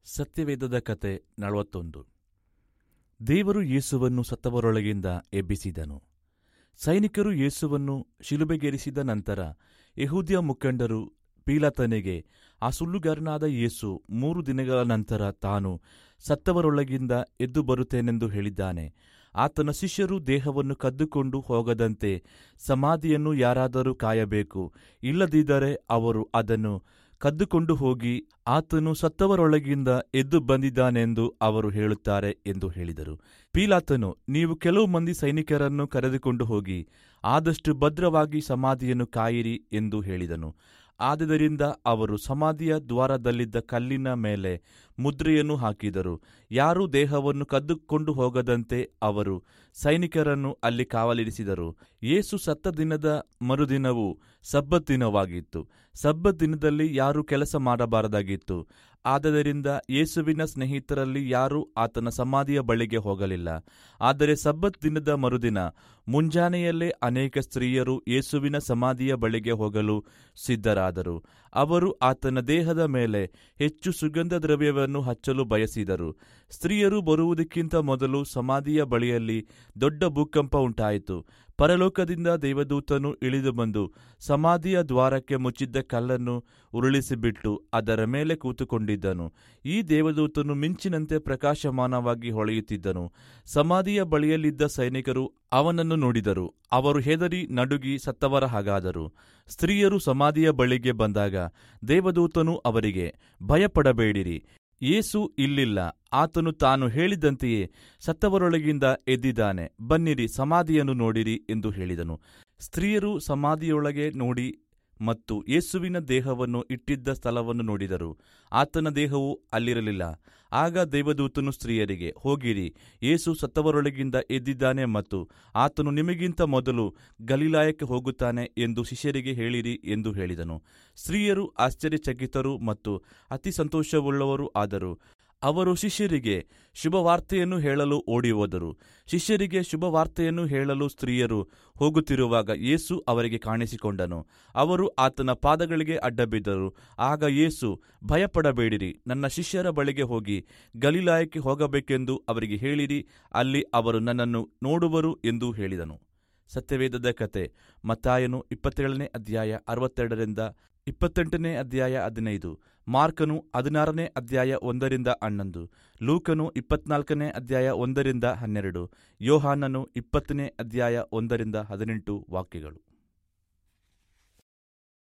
ಸತ್ಯವೇದದ ಕತೆ ನಲವತ್ತೊಂದು ದೇವರು ಯೇಸುವನ್ನು ಸತ್ತವರೊಳಗಿಂದ ಎಬ್ಬಿಸಿದನು ಸೈನಿಕರು ಯೇಸುವನ್ನು ಶಿಲುಬೆಗೇರಿಸಿದ ನಂತರ ಯಹೂದ್ಯ ಮುಖಂಡರು ಪೀಲಾತನಿಗೆ ಆ ಸುಳ್ಳುಗಾರನಾದ ಯೇಸು ಮೂರು ದಿನಗಳ ನಂತರ ತಾನು ಸತ್ತವರೊಳಗಿಂದ ಎದ್ದು ಬರುತ್ತೇನೆಂದು ಹೇಳಿದ್ದಾನೆ ಆತನ ಶಿಷ್ಯರು ದೇಹವನ್ನು ಕದ್ದುಕೊಂಡು ಹೋಗದಂತೆ ಸಮಾಧಿಯನ್ನು ಯಾರಾದರೂ ಕಾಯಬೇಕು ಇಲ್ಲದಿದ್ದರೆ ಅವರು ಅದನ್ನು ಕದ್ದುಕೊಂಡು ಹೋಗಿ ಆತನು ಸತ್ತವರೊಳಗಿಂದ ಎದ್ದು ಬಂದಿದ್ದಾನೆಂದು ಅವರು ಹೇಳುತ್ತಾರೆ ಎಂದು ಹೇಳಿದರು ಪೀಲಾತನು ನೀವು ಕೆಲವು ಮಂದಿ ಸೈನಿಕರನ್ನು ಕರೆದುಕೊಂಡು ಹೋಗಿ ಆದಷ್ಟು ಭದ್ರವಾಗಿ ಸಮಾಧಿಯನ್ನು ಕಾಯಿರಿ ಎಂದು ಹೇಳಿದನು ಆದುದರಿಂದ ಅವರು ಸಮಾಧಿಯ ದ್ವಾರದಲ್ಲಿದ್ದ ಕಲ್ಲಿನ ಮೇಲೆ ಮುದ್ರೆಯನ್ನು ಹಾಕಿದರು ಯಾರೂ ದೇಹವನ್ನು ಕದ್ದುಕೊಂಡು ಹೋಗದಂತೆ ಅವರು ಸೈನಿಕರನ್ನು ಅಲ್ಲಿ ಕಾವಲಿರಿಸಿದರು ಯೇಸು ಸತ್ತ ದಿನದ ಮರುದಿನವು ಸಬ್ಬತ್ ದಿನವಾಗಿತ್ತು ಸಬ್ಬತ್ ದಿನದಲ್ಲಿ ಯಾರೂ ಕೆಲಸ ಮಾಡಬಾರದಾಗಿತ್ತು ಆದ್ದರಿಂದ ಯೇಸುವಿನ ಸ್ನೇಹಿತರಲ್ಲಿ ಯಾರೂ ಆತನ ಸಮಾಧಿಯ ಬಳಿಗೆ ಹೋಗಲಿಲ್ಲ ಆದರೆ ಸಬ್ಬತ್ ದಿನದ ಮರುದಿನ ಮುಂಜಾನೆಯಲ್ಲೇ ಅನೇಕ ಸ್ತ್ರೀಯರು ಯೇಸುವಿನ ಸಮಾಧಿಯ ಬಳಿಗೆ ಹೋಗಲು ಸಿದ್ಧರಾದರು ಅವರು ಆತನ ದೇಹದ ಮೇಲೆ ಹೆಚ್ಚು ಸುಗಂಧ ದ್ರವ್ಯವನ್ನು ಹಚ್ಚಲು ಬಯಸಿದರು ಸ್ತ್ರೀಯರು ಬರುವುದಕ್ಕಿಂತ ಮೊದಲು ಸಮಾಧಿಯ ಬಳಿಯಲ್ಲಿ ದೊಡ್ಡ ಭೂಕಂಪ ಉಂಟಾಯಿತು ಪರಲೋಕದಿಂದ ದೇವದೂತನು ಇಳಿದು ಬಂದು ಸಮಾಧಿಯ ದ್ವಾರಕ್ಕೆ ಮುಚ್ಚಿದ್ದ ಕಲ್ಲನ್ನು ಉರುಳಿಸಿಬಿಟ್ಟು ಅದರ ಮೇಲೆ ಕೂತುಕೊಂಡಿದ್ದನು ಈ ದೇವದೂತನು ಮಿಂಚಿನಂತೆ ಪ್ರಕಾಶಮಾನವಾಗಿ ಹೊಳೆಯುತ್ತಿದ್ದನು ಸಮಾಧಿಯ ಬಳಿಯಲ್ಲಿದ್ದ ಸೈನಿಕರು ಅವನನ್ನು ನೋಡಿದರು ಅವರು ಹೆದರಿ ನಡುಗಿ ಸತ್ತವರ ಹಾಗಾದರು ಸ್ತ್ರೀಯರು ಸಮಾಧಿಯ ಬಳಿಗೆ ಬಂದಾಗ ದೇವದೂತನು ಅವರಿಗೆ ಭಯಪಡಬೇಡಿರಿ ಯೇಸು ಇಲ್ಲಿಲ್ಲ ಆತನು ತಾನು ಹೇಳಿದಂತೆಯೇ ಸತ್ತವರೊಳಗಿಂದ ಎದ್ದಿದ್ದಾನೆ ಬನ್ನಿರಿ ಸಮಾಧಿಯನ್ನು ನೋಡಿರಿ ಎಂದು ಹೇಳಿದನು ಸ್ತ್ರೀಯರು ಸಮಾಧಿಯೊಳಗೆ ನೋಡಿ ಮತ್ತು ಯೇಸುವಿನ ದೇಹವನ್ನು ಇಟ್ಟಿದ್ದ ಸ್ಥಳವನ್ನು ನೋಡಿದರು ಆತನ ದೇಹವು ಅಲ್ಲಿರಲಿಲ್ಲ ಆಗ ದೇವದೂತನು ಸ್ತ್ರೀಯರಿಗೆ ಹೋಗಿರಿ ಯೇಸು ಸತ್ತವರೊಳಗಿಂದ ಎದ್ದಿದ್ದಾನೆ ಮತ್ತು ಆತನು ನಿಮಗಿಂತ ಮೊದಲು ಗಲೀಲಾಯಕ್ಕೆ ಹೋಗುತ್ತಾನೆ ಎಂದು ಶಿಷ್ಯರಿಗೆ ಹೇಳಿರಿ ಎಂದು ಹೇಳಿದನು ಸ್ತ್ರೀಯರು ಆಶ್ಚರ್ಯಚಕಿತರು ಮತ್ತು ಅತಿ ಸಂತೋಷವುಳ್ಳವರು ಆದರು ಅವರು ಶಿಷ್ಯರಿಗೆ ಶುಭವಾರ್ತೆಯನ್ನು ಹೇಳಲು ಓಡಿ ಹೋದರು ಶಿಷ್ಯರಿಗೆ ಶುಭವಾರ್ತೆಯನ್ನು ಹೇಳಲು ಸ್ತ್ರೀಯರು ಹೋಗುತ್ತಿರುವಾಗ ಯೇಸು ಅವರಿಗೆ ಕಾಣಿಸಿಕೊಂಡನು ಅವರು ಆತನ ಪಾದಗಳಿಗೆ ಅಡ್ಡಬಿದ್ದರು ಆಗ ಯೇಸು ಭಯಪಡಬೇಡಿರಿ ನನ್ನ ಶಿಷ್ಯರ ಬಳಿಗೆ ಹೋಗಿ ಗಲೀಲಾಯಕ್ಕೆ ಹೋಗಬೇಕೆಂದು ಅವರಿಗೆ ಹೇಳಿರಿ ಅಲ್ಲಿ ಅವರು ನನ್ನನ್ನು ನೋಡುವರು ಎಂದು ಹೇಳಿದನು ಸತ್ಯವೇದದ ಕತೆ ಮತ್ತಾಯನು ಇಪ್ಪತ್ತೇಳನೇ ಅಧ್ಯಾಯ ಅರವತ್ತೆರಡರಿಂದ ಇಪ್ಪತ್ತೆಂಟನೇ ಅಧ್ಯಾಯ ಹದಿನೈದು ಮಾರ್ಕನು ಹದಿನಾರನೇ ಅಧ್ಯಾಯ ಒಂದರಿಂದ ಹನ್ನೊಂದು ಲೂಕನು ಇಪ್ಪತ್ನಾಲ್ಕನೇ ಅಧ್ಯಾಯ ಒಂದರಿಂದ ಹನ್ನೆರಡು ಯೋಹಾನನು ಇಪ್ಪತ್ತನೇ ಅಧ್ಯಾಯ ಒಂದರಿಂದ ಹದಿನೆಂಟು ವಾಕ್ಯಗಳು